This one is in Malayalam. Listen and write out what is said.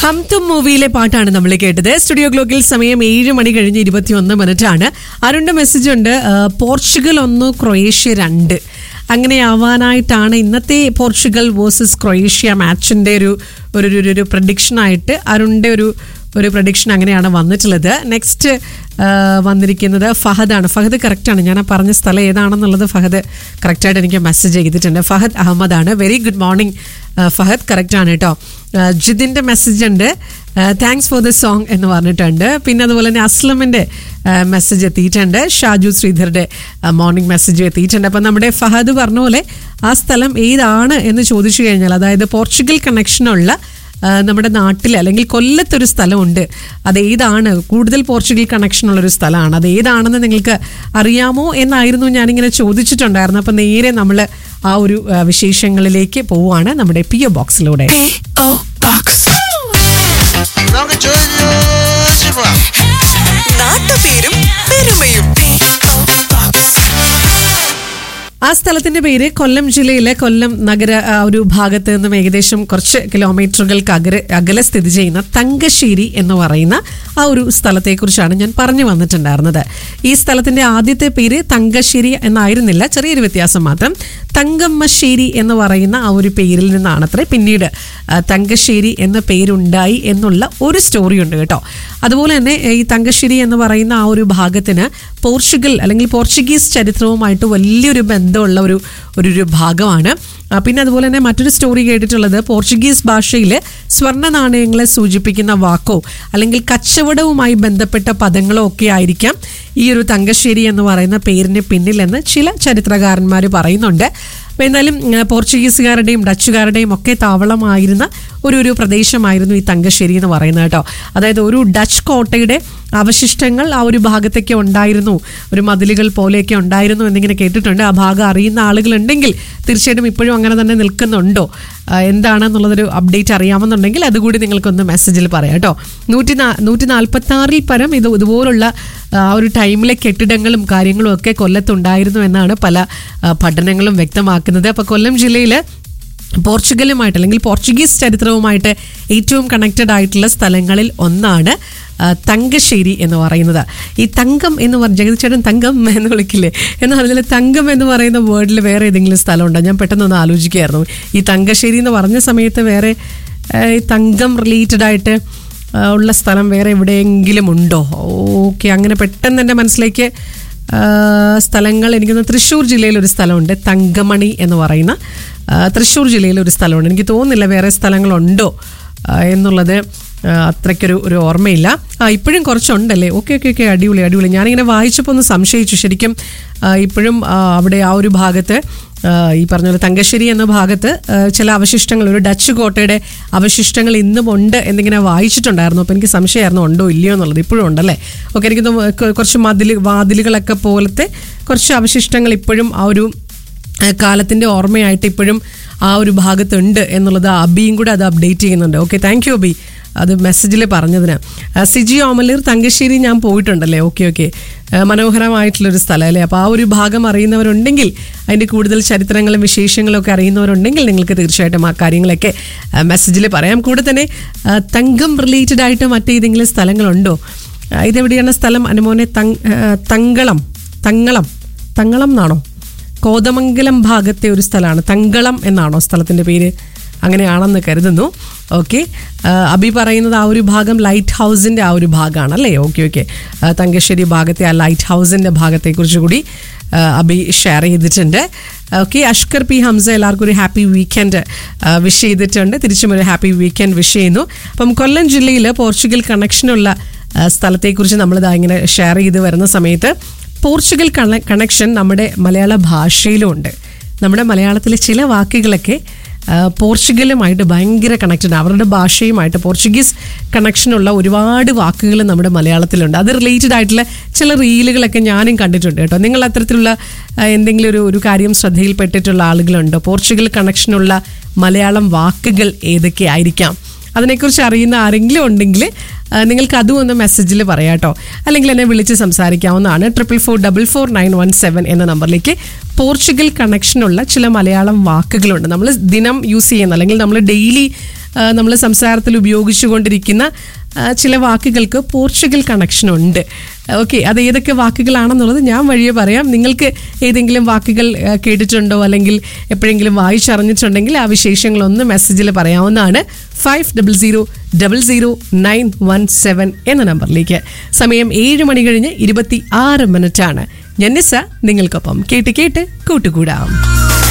ഹംതും മൂവിയിലെ പാട്ടാണ് നമ്മൾ കേട്ടത് സ്റ്റുഡിയോ ഗ്ലോക്കിൽ സമയം ഏഴ് മണി കഴിഞ്ഞ് ഇരുപത്തിയൊന്ന് മിനിറ്റ് ആണ് അരുണിന്റെ മെസ്സേജ് ഉണ്ട് ആ, പോർച്ചുഗൽ ഒന്ന് ക്രൊയേഷ്യ രണ്ട് അങ്ങനെ ആവാനായിട്ടാണ് ഇന്നത്തെ പോർച്ചുഗൽ വേഴ്സസ് ക്രൊയേഷ്യ മാച്ചിന്റെ ഒരു ഒരു ഒരു- ഒരു പ്രഡിക്ഷൻ ആയിട്ട് അരുണിന്റെ ഒരു ഒരു പ്രഡിക്ഷൻ അങ്ങനെയാണ് വന്നിട്ടുള്ളത് നെക്സ്റ്റ് വന്നിരിക്കുന്നത് ഫഹദാണ് ഫഹദ് കറക്റ്റാണ് ഞാൻ ആ പറഞ്ഞ സ്ഥലം ഏതാണെന്നുള്ളത് ഫഹദ് കറക്റ്റായിട്ട് എനിക്ക് മെസ്സേജ് ചെയ്തിട്ടുണ്ട് ഫഹദ് അഹമ്മദാണ് വെരി ഗുഡ് മോർണിംഗ് ഫഹദ് കറക്റ്റാണ് കേട്ടോ ആ, ജിതിൻ്റെ മെസ്സേജ് ഉണ്ട് താങ്ക്സ് ഫോർ ദ സോങ് എന്ന് പറഞ്ഞിട്ടുണ്ട് പിന്നെ അതുപോലെ തന്നെ അസ്ലമിൻ്റെ മെസ്സേജ് എത്തിയിട്ടുണ്ട് ഷാജു ശ്രീധറുടെ മോർണിംഗ് മെസ്സേജ് എത്തിയിട്ടുണ്ട് അപ്പം നമ്മുടെ ഫഹദ് പറഞ്ഞ പോലെ ആ സ്ഥലം ഏതാണ് എന്ന് ചോദിച്ചു കഴിഞ്ഞാൽ അതായത് പോർച്ചുഗൽ കണക്ഷനുള്ള ആ, നമ്മുടെ നാട്ടിൽ അല്ലെങ്കിൽ കൊല്ലത്തൊരു സ്ഥലമുണ്ട് അത് ഏതാണ് കൂടുതൽ പോർച്ചുഗൽ കണക്ഷൻ ഉള്ളൊരു സ്ഥലമാണ് അത് ഏതാണെന്ന് നിങ്ങൾക്ക് അറിയാമോ എന്നായിരുന്നു ഞാനിങ്ങനെ ചോദിച്ചിട്ടുണ്ടായിരുന്നു അപ്പം നേരെ നമ്മൾ ആ ഒരു ആ, വിശേഷങ്ങളിലേക്ക് പോവുകയാണ് നമ്മുടെ പി ഒ ബോക്സിലൂടെ P.O. Box. നമുക്ക് ചോദിച്ചു പോവാം നാട്ടുപേരും പെരുമയും P.O. Box. ആ സ്ഥലത്തിന്റെ പേര് കൊല്ലം ജില്ലയിലെ കൊല്ലം നഗര ആ, ഒരു ഭാഗത്ത് നിന്നും ഏകദേശം കുറച്ച് കിലോമീറ്ററുകൾക്ക് അകലെ അകലെ സ്ഥിതി ചെയ്യുന്ന തങ്കശ്ശേരി എന്ന് പറയുന്ന ആ ഒരു സ്ഥലത്തെക്കുറിച്ചാണ് ഞാൻ പറഞ്ഞു വന്നിട്ടുണ്ടായിരുന്നത് ഈ സ്ഥലത്തിന്റെ ആദ്യത്തെ പേര് തങ്കശ്ശേരി എന്നായിരുന്നില്ല ചെറിയൊരു വ്യത്യാസം മാത്രം തങ്കമ്മശ്ശേരി എന്ന് പറയുന്ന ആ ഒരു പേരിൽ നിന്നാണത്രേ പിന്നീട് ആ, തങ്കശ്ശേരി എന്ന പേരുണ്ടായി എന്നുള്ള ഒരു സ്റ്റോറി ഉണ്ട് കേട്ടോ അതുപോലെ തന്നെ ഈ തങ്കശ്ശേരി എന്ന് പറയുന്ന ആ ഒരു ഭാഗത്തിന് പോർച്ചുഗൽ അല്ലെങ്കിൽ പോർച്ചുഗീസ് ചരിത്രവുമായിട്ട് വലിയൊരു ബന്ധമുള്ള ഒരു ഒരു ഒരു ഭാഗമാണ് ആ, പിന്നെ അതുപോലെ തന്നെ മറ്റൊരു സ്റ്റോറി കേട്ടിട്ടുള്ളത് പോർച്ചുഗീസ് ഭാഷയിൽ സ്വർണ്ണ നാണയങ്ങളെ സൂചിപ്പിക്കുന്ന വാക്കോ അല്ലെങ്കിൽ കച്ചവടവുമായി ബന്ധപ്പെട്ട പദങ്ങളോ ഒക്കെ ആയിരിക്കാം ഈ ഒരു തങ്കശ്ശേരി എന്ന് പറയുന്ന പേരിന് പിന്നിലെന്ന് ചില ചരിത്രകാരന്മാർ പറയുന്നുണ്ട് അപ്പോൾ എന്തായാലും ആ, പോർച്ചുഗീസുകാരുടെയും ഡച്ചുകാരുടെയും ഒക്കെ താവളമായിരുന്ന ഒരു ഒരു പ്രദേശമായിരുന്നു ഈ തങ്കശ്ശേരി എന്ന് പറയുന്നത് കേട്ടോ അതായത് ഒരു ഡച്ച് കോട്ടയുടെ അവശിഷ്ടങ്ങൾ ആ ഒരു ഭാഗത്തൊക്കെ ഉണ്ടായിരുന്നു ഒരു മതിലുകൾ പോലെയൊക്കെ ഉണ്ടായിരുന്നു എന്നിങ്ങനെ കേട്ടിട്ടുണ്ട് ആ ഭാഗം അറിയുന്ന ആളുകളുണ്ടെങ്കിൽ തീർച്ചയായിട്ടും ഇപ്പോഴും അങ്ങനെ തന്നെ നിൽക്കുന്നുണ്ടോ ആ, എന്താണെന്നുള്ളതൊരു അപ്ഡേറ്റ് അറിയാമെന്നുണ്ടെങ്കിൽ അതുകൂടി നിങ്ങൾക്കൊന്ന് മെസ്സേജിൽ പറയാം കേട്ടോ നൂറ്റി നാ നൂറ്റി നാൽപ്പത്തി ആറിൽ പരം ഇത് ഇതുപോലുള്ള ആ ഒരു ടൈമിലെ കെട്ടിടങ്ങളും കാര്യങ്ങളും ഒക്കെ കൊല്ലത്തുണ്ടായിരുന്നു എന്നാണ് പല ആ, പഠനങ്ങളും വ്യക്തമാക്കുന്നത് അപ്പോൾ കൊല്ലം ജില്ലയിൽ പോർച്ചുഗലുമായിട്ട് അല്ലെങ്കിൽ പോർച്ചുഗീസ് ചരിത്രവുമായിട്ട് ഏറ്റവും കണക്റ്റഡ് ആയിട്ടുള്ള സ്ഥലങ്ങളിൽ ഒന്നാണ് ആ, തങ്കശ്ശേരി എന്ന് പറയുന്നത് ഈ തങ്കം എന്ന് പറഞ്ഞ ജഗതിച്ചേട്ടൻ തങ്കം എന്ന് വിളിക്കില്ലേ എന്ന് പറഞ്ഞാൽ തങ്കം എന്ന് പറയുന്ന വേർഡിൽ വേറെ ഏതെങ്കിലും സ്ഥലമുണ്ടോ ഞാൻ പെട്ടെന്നൊന്ന് ആലോചിക്കുകയായിരുന്നു ഈ തങ്കശ്ശേരി എന്ന് പറഞ്ഞ സമയത്ത് വേറെ ആ, ഈ തങ്കം റിലേറ്റഡ് ആയിട്ട് ആ, ഉള്ള സ്ഥലം വേറെ എവിടെയെങ്കിലും ഉണ്ടോ ഓക്കെ അങ്ങനെ പെട്ടെന്ന് എൻ്റെ മനസ്സിലേക്ക് ആ, സ്ഥലങ്ങൾ എനിക്കൊന്ന് തൃശ്ശൂർ ജില്ലയിൽ ഒരു സ്ഥലമുണ്ട് തങ്കമണി എന്ന് പറയുന്ന ആ, തൃശ്ശൂർ ജില്ലയിൽ ഒരു സ്ഥലമുണ്ട് എനിക്ക് തോന്നുന്നില്ല വേറെ സ്ഥലങ്ങളുണ്ടോ ആ, എന്നുള്ളത് ആ, അത്രയ്ക്കൊരു ഒരു ഓർമ്മയില്ല ആ ഇപ്പോഴും കുറച്ചുണ്ടല്ലേ ഓക്കെ ഓക്കെ ഓക്കെ അടിപൊളി അടിപൊളി ഞാനിങ്ങനെ വായിച്ചപ്പോൾ ഒന്ന് സംശയിച്ചു ശരിക്കും ആ, ഇപ്പോഴും ആ, അവിടെ ആ ഒരു ഭാഗത്ത് ആ, ഈ പറഞ്ഞ പോലെ തങ്കശ്ശേരി എന്ന ഭാഗത്ത് ആ, ചില അവശിഷ്ടങ്ങൾ ഒരു ഡച്ച് കോട്ടയുടെ അവശിഷ്ടങ്ങൾ ഇന്നും ഉണ്ട് എന്നിങ്ങനെ വായിച്ചിട്ടുണ്ടായിരുന്നു അപ്പോൾ എനിക്ക് സംശയമായിരുന്നു ഉണ്ടോ ഇല്ലയോ എന്നുള്ളത് ഇപ്പോഴും ഉണ്ടല്ലേ ഓക്കെ എനിക്ക് തോന്നുന്നു കൊ- കുറച്ച് മതിൽ വാതിലുകളൊക്കെ പോലത്തെ കുറച്ച് അവശിഷ്ടങ്ങൾ ഇപ്പോഴും ആ ഒരു ആ, കാലത്തിന്റെ ഓർമ്മയായിട്ട് ഇപ്പോഴും ആ ഒരു ഭാഗത്തുണ്ട് എന്നുള്ളത് അബിയും കൂടെ അത് അപ്ഡേറ്റ് ചെയ്യുന്നുണ്ട് ഓക്കെ താങ്ക് യു അബി അത് മെസ്സേജിൽ പറഞ്ഞതിന് ആ, സിജി ഓമലൂർ തങ്കശ്ശേരി ഞാൻ പോയിട്ടുണ്ടല്ലേ ഓക്കെ ഓക്കെ മനോഹരമായിട്ടുള്ളൊരു സ്ഥലം അല്ലേ അപ്പോൾ ആ ഒരു ഭാഗം അറിയുന്നവരുണ്ടെങ്കിൽ അതിൻ്റെ കൂടുതൽ ചരിത്രങ്ങളും വിശേഷങ്ങളും ഒക്കെ അറിയുന്നവരുണ്ടെങ്കിൽ നിങ്ങൾക്ക് തീർച്ചയായിട്ടും ആ കാര്യങ്ങളൊക്കെ മെസ്സേജിൽ പറയാം കൂടെ തന്നെ ആ, തങ്കം റിലേറ്റഡ് ആയിട്ട് മറ്റേതെങ്കിലും സ്ഥലങ്ങളുണ്ടോ ആ, ഇതെവിടെയാണ് സ്ഥലം അനുമോനെ തങ് ആ, തങ്കളം തങ്ങളം തങ്ങളം എന്നാണോ കോതമംഗലം ഭാഗത്തെ ഒരു സ്ഥലമാണ് തങ്കളം എന്നാണോ സ്ഥലത്തിൻ്റെ പേര് അങ്ങനെയാണെന്ന് കരുതുന്നു ഓക്കെ അബി പറയുന്നത് ആ ഒരു ഭാഗം ലൈറ്റ് ഹൗസിൻ്റെ ആ ഒരു ഭാഗമാണ് അല്ലേ ഓക്കെ ഓക്കെ തങ്കശ്ശേരി ഭാഗത്തെ ആ ലൈറ്റ് ഹൗസിൻ്റെ ഭാഗത്തെക്കുറിച്ച് കൂടി ആ, അബി ഷെയർ ചെയ്തിട്ടുണ്ട് ഓക്കെ അഷ്കർ പി ഹംസ എല്ലാവർക്കും ഒരു ഹാപ്പി വീക്കെൻഡ് വിഷ് ചെയ്തിട്ടുണ്ട് തിരിച്ചും ഒരു ഹാപ്പി വീക്കെൻഡ് വിഷ് ചെയ്യുന്നു അപ്പം കൊല്ലം ജില്ലയിൽ പോർച്ചുഗൽ കണക്ഷനുള്ള ആ, സ്ഥലത്തെക്കുറിച്ച് നമ്മളിതാ ഇങ്ങനെ ഷെയർ ചെയ്ത് വരുന്ന സമയത്ത് പോർച്ചുഗൽ കണ കണക്ഷൻ നമ്മുടെ മലയാള ഭാഷയിലും ഉണ്ട് നമ്മുടെ മലയാളത്തിലെ ചില വാക്കുകളൊക്കെ ആ, പോർച്ചുഗലുമായിട്ട് ഭയങ്കര കണക്റ്റഡ് അവരുടെ ഭാഷയുമായിട്ട് പോർച്ചുഗീസ് കണക്ഷനുള്ള ഒരുപാട് വാക്കുകൾ നമ്മുടെ മലയാളത്തിലുണ്ട് അത് റിലേറ്റഡ് ആയിട്ടുള്ള ചില റീലുകളൊക്കെ ഞാനും കണ്ടിട്ടുണ്ട് കേട്ടോ നിങ്ങൾ അത്തരത്തിലുള്ള ആ, എന്തെങ്കിലും ഒരു ഒരു കാര്യം ശ്രദ്ധയിൽപ്പെട്ടിട്ടുള്ള ആളുകളുണ്ടോ പോർച്ചുഗൽ കണക്ഷനുള്ള മലയാളം വാക്കുകൾ ഏതൊക്കെ ആയിരിക്കാം അതിനെക്കുറിച്ച് അറിയുന്ന ആരെങ്കിലും ഉണ്ടെങ്കിൽ ആ, നിങ്ങൾക്ക് അതും ഒന്ന് മെസ്സേജിൽ പറയാം കേട്ടോ അല്ലെങ്കിൽ എന്നെ വിളിച്ച് സംസാരിക്കാവുന്നതാണ് triple four double four nine one seven എന്ന നമ്പറിലേക്ക് പോർച്ചുഗൽ കണക്ഷനുള്ള ചില മലയാളം വാക്കുകളുണ്ട് നമ്മൾ ദിനം യൂസ് ചെയ്യുന്ന അല്ലെങ്കിൽ നമ്മൾ ഡെയിലി നമ്മൾ സംസാരത്തിൽ ഉപയോഗിച്ചുകൊണ്ടിരിക്കുന്ന ആ, ചില വാക്കുകൾക്ക് പോർച്ചുഗൽ കണക്ഷൻ ഉണ്ട് ഓക്കെ അത് ഏതൊക്കെ വാക്കുകളാണെന്നുള്ളത് ഞാൻ വഴിയെ പറയാം നിങ്ങൾക്ക് ഏതെങ്കിലും വാക്കുകൾ ആ, കേട്ടിട്ടുണ്ടോ അല്ലെങ്കിൽ എപ്പോഴെങ്കിലും വായിച്ചറിഞ്ഞിട്ടുണ്ടെങ്കിൽ ആ വിശേഷങ്ങളൊന്ന് മെസ്സേജിൽ പറയാവുന്നതാണ് five double zero double zero nine one seven എന്ന നമ്പറിലേക്ക് സമയം ഏഴ് മണി കഴിഞ്ഞ് ഇരുപത്തി ആറ് മിനിറ്റാണ് ഞാൻ നിസ നിങ്ങൾക്കൊപ്പം കേട്ട് കേട്ട് കൂട്ടുകൂടാം